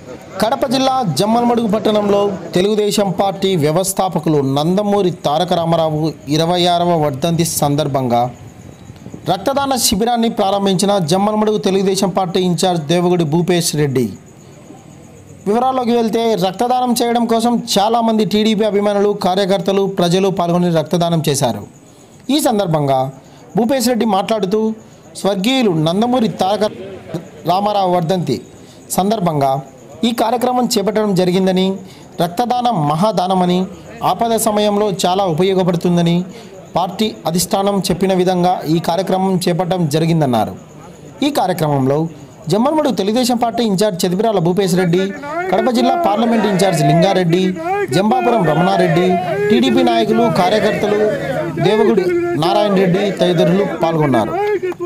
కడప జిల్లా జమ్మలమడుగు పట్టణంలో తెలుగుదేశం పార్టీ వ్యవస్థాపకులు నందమూరి తారక రామారావు ఇరవై ఆరవ వర్ధంతి సందర్భంగా రక్తదాన శిబిరాన్ని ప్రారంభించిన జమ్మలమడుగు తెలుగుదేశం పార్టీ ఇన్ఛార్జ్ దేవగుడి భూపేష్ రెడ్డి వివరాల్లోకి వెళ్తే రక్తదానం చేయడం కోసం చాలామంది టీడీపీ అభిమానులు కార్యకర్తలు ప్రజలు పాల్గొని రక్తదానం చేశారు ఈ సందర్భంగా భూపేష్ రెడ్డి మాట్లాడుతూ స్వర్గీయులు నందమూరి తారక రామారావు వర్ధంతి సందర్భంగా ఈ కార్యక్రమం చేపట్టడం జరిగిందని రక్తదానం మహాదానమని ఆపద సమయంలో చాలా ఉపయోగపడుతుందని పార్టీ అధిష్టానం చెప్పిన విధంగా ఈ కార్యక్రమం చేపట్టడం జరిగిందన్నారు ఈ కార్యక్రమంలో జమ్మలమడు తెలుగుదేశం పార్టీ ఇన్ఛార్జ్ చదిపిరాల భూపేశ్ రెడ్డి కడప జిల్లా parliament incharge Lingareddy Jambapuram Ramanareddy TDP నాయకులు కార్యకర్తలు దేవగుడి నారాయణ రెడ్డి తదితరులు పాల్గొన్నారు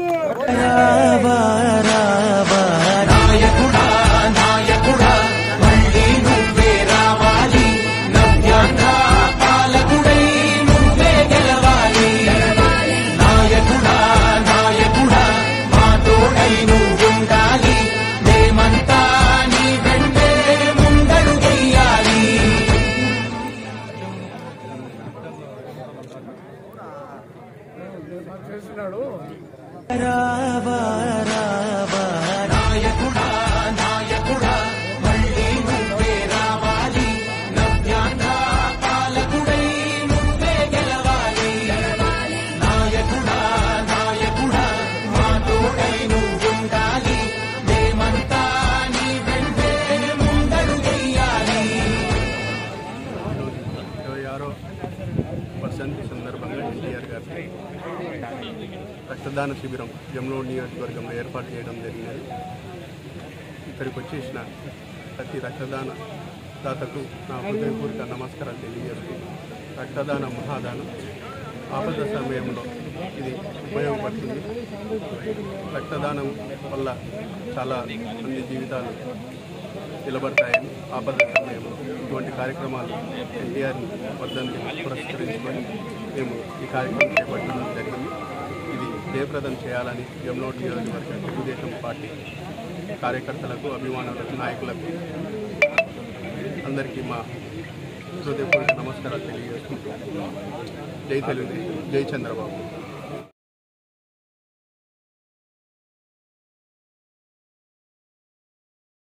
ఇరవై ఆరో వర్షంతి సందర్భంగా ఎన్టీఆర్ గారికి రక్తదాన శిబిరం జమ్లో నియోజకవర్గంలో ఏర్పాటు చేయడం జరిగినది ఇక్కడికి వచ్చేసిన ప్రతి రక్తదాన దాతకు నా హృదయపూర్వక నమస్కారాలు తెలియజేస్తున్నాను రక్తదాన మహాదానం ఆపద సమయంలో ఇది ఉపయోగపడుతుంది రక్తదానం వల్ల చాలా మంది జీవితాలు నిలబడతాయని ఆపద సమయంలో ఇటువంటి కార్యక్రమాలు ఎన్టీఆర్ని వర్ధన్ని పురస్కరించుకొని మేము ఈ కార్యక్రమం చేపట్టడం జరిగింది ఇది జయప్రదం చేయాలని యమునోటి నియోజకవర్గ తెలుగుదేశం పార్టీ కార్యకర్తలకు అభిమానులకు నాయకులకు అందరికీ మా హృదయపూర్వక నమస్కారాలు తెలియజేసుకుంటూ జై తెలుగు జై చంద్రబాబు